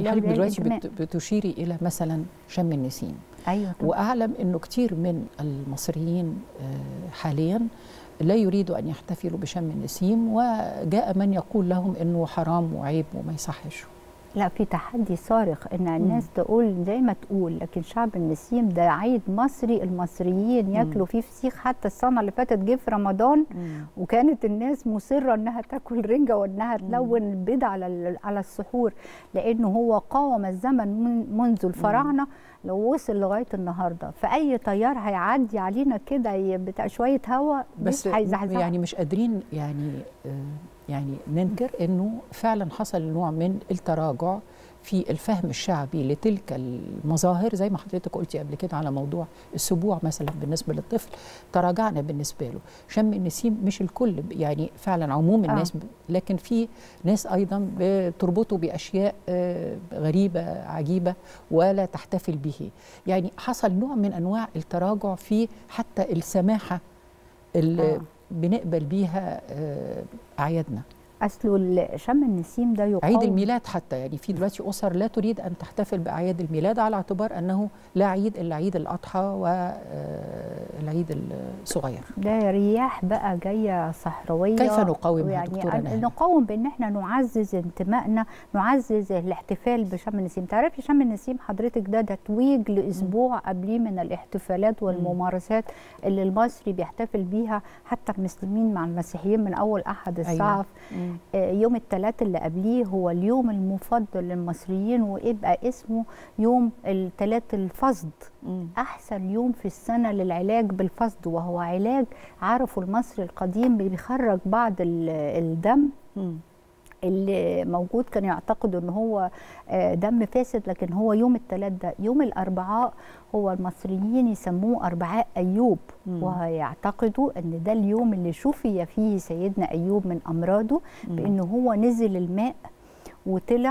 لو حضرتك لها دلوقتي انتماء. بت- بتشيري الى مثلا شم النسيم ايوه طبعا. واعلم انه كتير من المصريين آه، حاليا لا يريدوا ان يحتفلوا بشم النسيم وجاء من يقول لهم انه حرام وعيب وما يصحش لا في تحدي صارخ ان الناس تقول زي ما تقول لكن شعب النسيم ده عيد مصري المصريين ياكلوا فيه فسيخ حتى السنه اللي فاتت جه في رمضان وكانت الناس مصره انها تاكل رنجه وانها تلون البيض على ال- على السحور لانه هو قاوم الزمن من- منذ الفراعنه لو وصل لغايه النهارده فاي طيار هيعدي علينا كده ي- بتاع شويه هواء بس مش هيزحزح يعني مش قادرين يعني آه، يعني ننكر انه فعلا حصل نوع من التراجع في الفهم الشعبي لتلك المظاهر زي ما حضرتك قلتي قبل كده على موضوع السبوع مثلا بالنسبه للطفل تراجعنا بالنسبه له شم النسيم مش الكل ب- يعني فعلا عموم آه. الناس ب- لكن في ناس ايضا بتربطه باشياء آه، غريبه عجيبه ولا تحتفل به يعني حصل نوع من انواع التراجع في حتى السماحه اللي آه. بنقبل بيها آه، اعيادنا اصله ال- شم النسيم ده يقاوم عيد الميلاد حتى يعني في دلوقتي اسر لا تريد ان تحتفل باعياد الميلاد على اعتبار انه لا عيد الا عيد الاضحى والعيد الصغير ده رياح بقى جايه صحراويه كيف نقاومها يعني دكتورة أن- نهى؟ نقاوم بان احنا نعزز انتمائنا نعزز الاحتفال بشم النسيم تعرفي شم النسيم حضرتك ده تتويج لاسبوع قبليه من الاحتفالات والممارسات اللي المصري بيحتفل بيها حتى المسلمين مع المسيحيين من اول احد أيوة. الصعف مم. آه، يوم الثلاث اللي قبليه هو اليوم المفضل للمصريين ويبقى اسمه يوم الثلاث الفصد مم. احسن يوم في السنه للعلاج بالفصد وهو علاج عرفه المصري القديم بيخرج بعض ال- الدم مم. اللي موجود كان يعتقد ان هو آه، دم فاسد لكن هو يوم الثلاث ده يوم الاربعاء هو المصريين يسموه اربعاء ايوب مم. ويعتقدوا ان ده اليوم اللي شفي فيه سيدنا ايوب من امراضه مم. بانه هو نزل الماء وطلع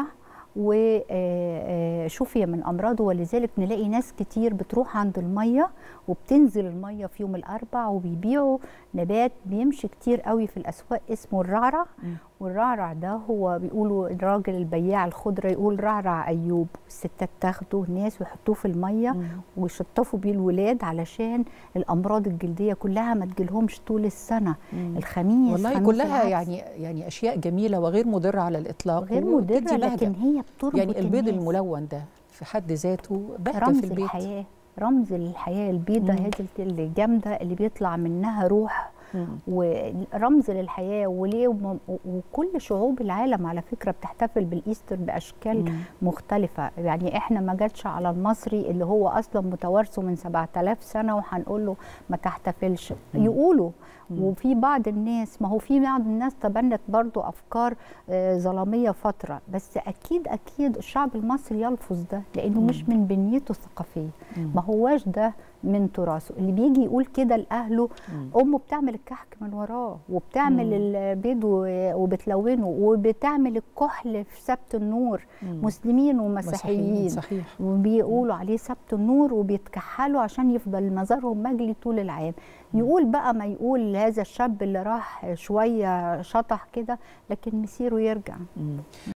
وشفي من امراضه ولذلك نلاقي ناس كتير بتروح عند الميه وبتنزل الميه في يوم الاربع وبيبيعوا نبات بيمشي كتير قوي في الاسواق اسمه الرعرع مم. والرعرع ده هو بيقولوا الراجل البياع الخضره يقول رعرع ايوب الستات تاخده الناس ويحطوه في الميه مم. ويشطفوا بيه الولاد علشان الامراض الجلديه كلها ما تجيلهمش طول السنه مم. الخميس والله خميس كلها العدس. يعني يعني اشياء جميله وغير مضره على الاطلاق غير وبتدي مضره بهجة. لكن هي بتربط يعني البيض الناس. الملون ده في حد ذاته بهجه رمز في البيت الحياه رمز الحياه البيضه مم. هذه الجامده اللي بيطلع منها روح مم. ورمز للحياه وليه وم- وكل شعوب العالم على فكره بتحتفل بالايستر باشكال مم. مختلفه يعني احنا ما جاتش على المصري اللي هو اصلا متوارثه من 7000 سنه وهنقول له ما تحتفلش مم. يقولوا مم. وفي بعض الناس ما هو في بعض الناس تبنت برضو افكار آه، ظلاميه فتره بس اكيد اكيد الشعب المصري يلفظ ده لانه مم. مش من بنيته الثقافيه مم. ما هواش ده من تراثه اللي بيجي يقول كده لاهله مم. امه بتعمل الكحك من وراه وبتعمل مم. البيض و- وبتلونه وبتعمل الكحل في سبت النور مم. مسلمين ومسيحيين صحيح وبيقولوا عليه سبت النور وبيتكحلوا عشان يفضل مزارهم مجلي طول العام يقول بقى ما يقول هذا الشاب اللي راح شويه شطح كده لكن مسيره يرجع مم.